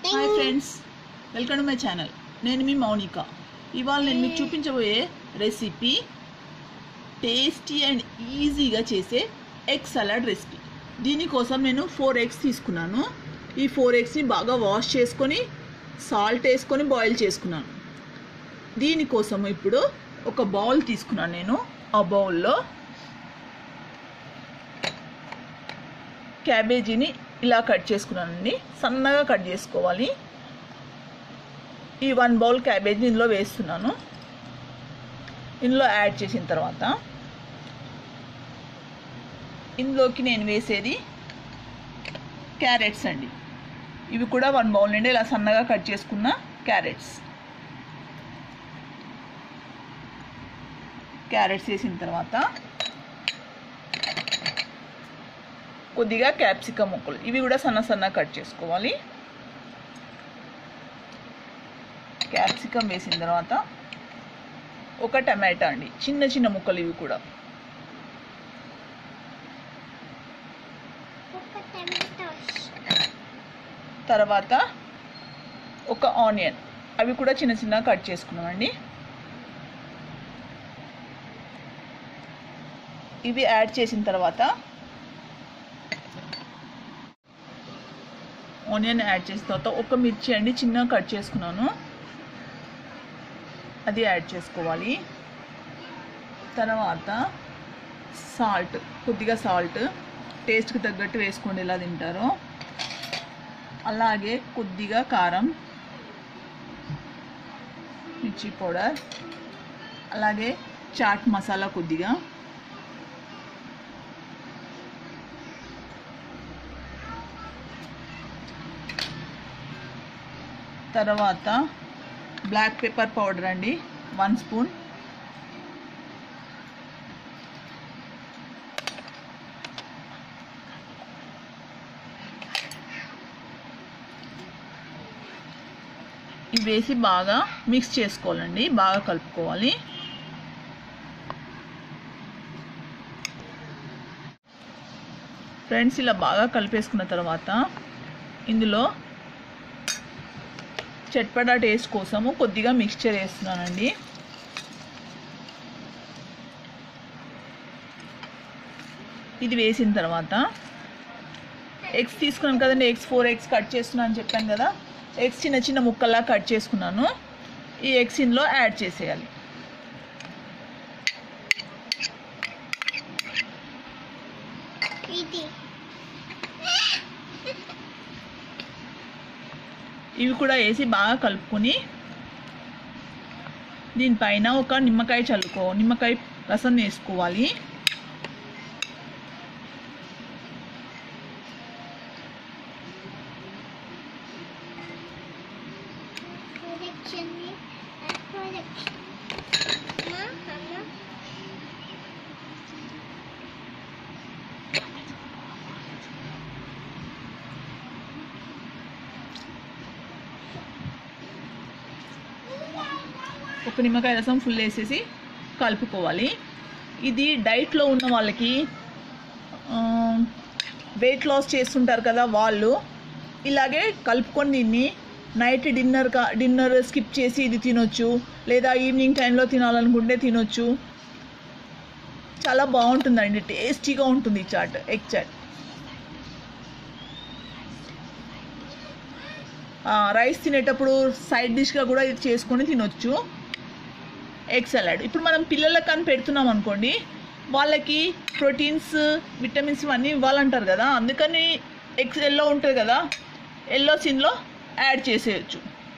Hi friends welcome to my channel నేను మీ మౌనిక ఇవాళ నేను మీకు చూపించబోయే రెసిపీ టేస్టీ అండ్ ఈజీగా చేసే ఎగ్ సలాడ్ రెసిపీ దీనికోసం నేను ఫోర్ ఎగ్స్ తీసుకున్నాను ఈ ఫోర్ ఎగ్స్ని బాగా వాష్ చేసుకొని సాల్ట్ వేసుకొని బాయిల్ చేసుకున్నాను దీనికోసం ఇప్పుడు ఒక బౌల్ తీసుకున్నాను నేను ఆ బౌల్లో క్యాబేజీని ఇలా కట్ చేసుకున్నానండి సన్నగా కట్ చేసుకోవాలి ఈ వన్ బౌల్ క్యాబేజీ ఇందులో వేస్తున్నాను ఇందులో యాడ్ చేసిన తర్వాత ఇందులోకి నేను వేసేది క్యారెట్స్ అండి ఇవి కూడా వన్ బౌల్ నుండి ఇలా సన్నగా కట్ చేసుకున్న క్యారెట్స్ క్యారెట్స్ వేసిన తర్వాత కొద్దిగా క్యాప్సికమ్ ముక్కలు ఇవి కూడా సన్న సన్న కట్ చేసుకోవాలి క్యాప్సికమ్ వేసిన తర్వాత ఒక టమాటా అండి చిన్న చిన్న ముక్కలు ఇవి కూడా తర్వాత ఒక ఆనియన్ అవి కూడా చిన్న చిన్న కట్ చేసుకున్నామండి ఇవి యాడ్ చేసిన తర్వాత ఆనియన్ యాడ్ చేసిన తర్వాత ఒక మిర్చి అండి చిన్నగా కట్ చేసుకున్నాను అది యాడ్ చేసుకోవాలి తర్వాత సాల్ట్ కొద్దిగా సాల్ట్ టేస్ట్కి తగ్గట్టు వేసుకోండి ఎలా తింటారో అలాగే కొద్దిగా కారం మిర్చి పౌడర్ అలాగే చాట్ మసాలా కొద్దిగా తర్వాత బ్లాక్ పెప్పర్ పౌడర్ అండి వన్ స్పూన్ ఇవి వేసి బాగా మిక్స్ చేసుకోవాలండి బాగా కలుపుకోవాలి ఫ్రెండ్స్ ఇలా బాగా కలిపేసుకున్న తర్వాత ఇందులో చట్పటా టేస్ట్ కోసము కొద్దిగా మిక్స్చర్ వేస్తున్నానండి ఇది వేసిన తర్వాత ఎగ్స్ తీసుకున్నాం కదండి ఎగ్స్ ఫోర్ ఎగ్స్ కట్ చేస్తున్నాను అని చెప్పాను కదా ఎగ్స్ చిన్న చిన్న ముక్కల్లా కట్ చేసుకున్నాను ఈ ఎగ్స్ ఇందులో యాడ్ చేసేయాలి ఇవి కూడా వేసి బాగా కలుపుకొని దీనిపైన ఒక నిమ్మకాయ చల్లుకో నిమ్మకాయ రసం వేసుకోవాలి ఒక నిమ్మకాయ రసం ఫుల్ వేసేసి కలుపుకోవాలి ఇది డైట్లో ఉన్న వాళ్ళకి వెయిట్ లాస్ చేస్తుంటారు కదా వాళ్ళు ఇలాగే కలుపుకొని దీన్ని నైట్ డిన్నర్ కా డిన్నర్ స్కిప్ చేసి ఇది తినొచ్చు లేదా ఈవినింగ్ టైంలో తినాలనుకుంటే తినొచ్చు చాలా బాగుంటుందండి టేస్టీగా ఉంటుంది ఈ చాట్ ఎగ్ చాట్ రైస్ తినేటప్పుడు సైడ్ డిష్గా కూడా ఇది చేసుకొని తినొచ్చు ఎగ్ సలాడ్ ఇప్పుడు మనం పిల్లలకు కానీ పెడుతున్నాం అనుకోండి వాళ్ళకి ప్రోటీన్స్ విటమిన్స్ ఇవన్నీ ఇవ్వాలంటారు కదా అందుకని ఎగ్స్ ఎల్లో ఉంటుంది కదా ఎల్లో సిన్లో యాడ్ చేసేయచ్చు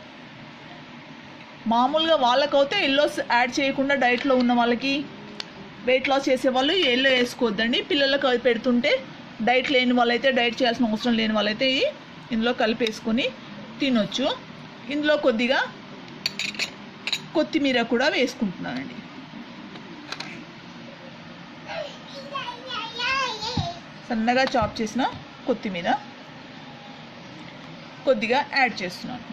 మామూలుగా వాళ్ళకైతే ఎల్లోస్ యాడ్ చేయకుండా డైట్లో ఉన్న వాళ్ళకి వెయిట్ లాస్ చేసే వాళ్ళు ఎల్లో వేసుకోవద్దండి పిల్లలకు అవి పెడుతుంటే డైట్ లేని వాళ్ళైతే డైట్ చేయాల్సిన అవసరం లేని వాళ్ళైతే ఇందులో కలిపేసుకొని తినొచ్చు ఇందులో కొద్దిగా కొత్తిమీర కూడా వేసుకుంటున్నానండి సన్నగా చాప్ చేసిన కొత్తిమీర కొద్దిగా యాడ్ చేస్తున్నాను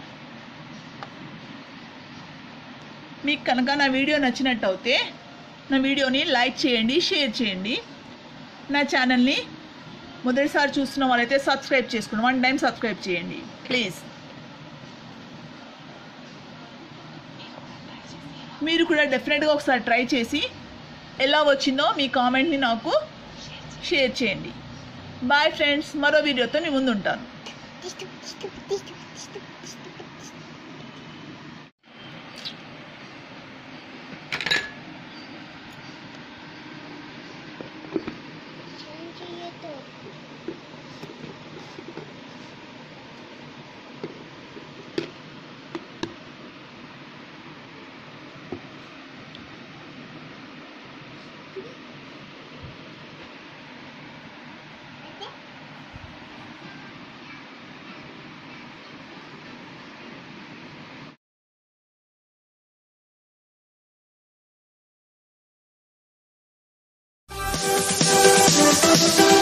మీకు కనుక నా వీడియో నచ్చినట్టు అయితే నా వీడియోని లైక్ చేయండి షేర్ చేయండి నా ఛానల్ని మొదటిసారి చూస్తున్న వాళ్ళైతే సబ్స్క్రైబ్ చేసుకోండి వన్ టైం సబ్స్క్రైబ్ చేయండి ప్లీజ్ మీరు కూడా డెఫినెట్గా ఒకసారి ట్రై చేసి ఎలా వచ్చిందో మీ కామెంట్ని నాకు షేర్ చేయండి బాయ్ ఫ్రెండ్స్ మరో వీడియోతో మీ ముందు ఉంటాను Thank you.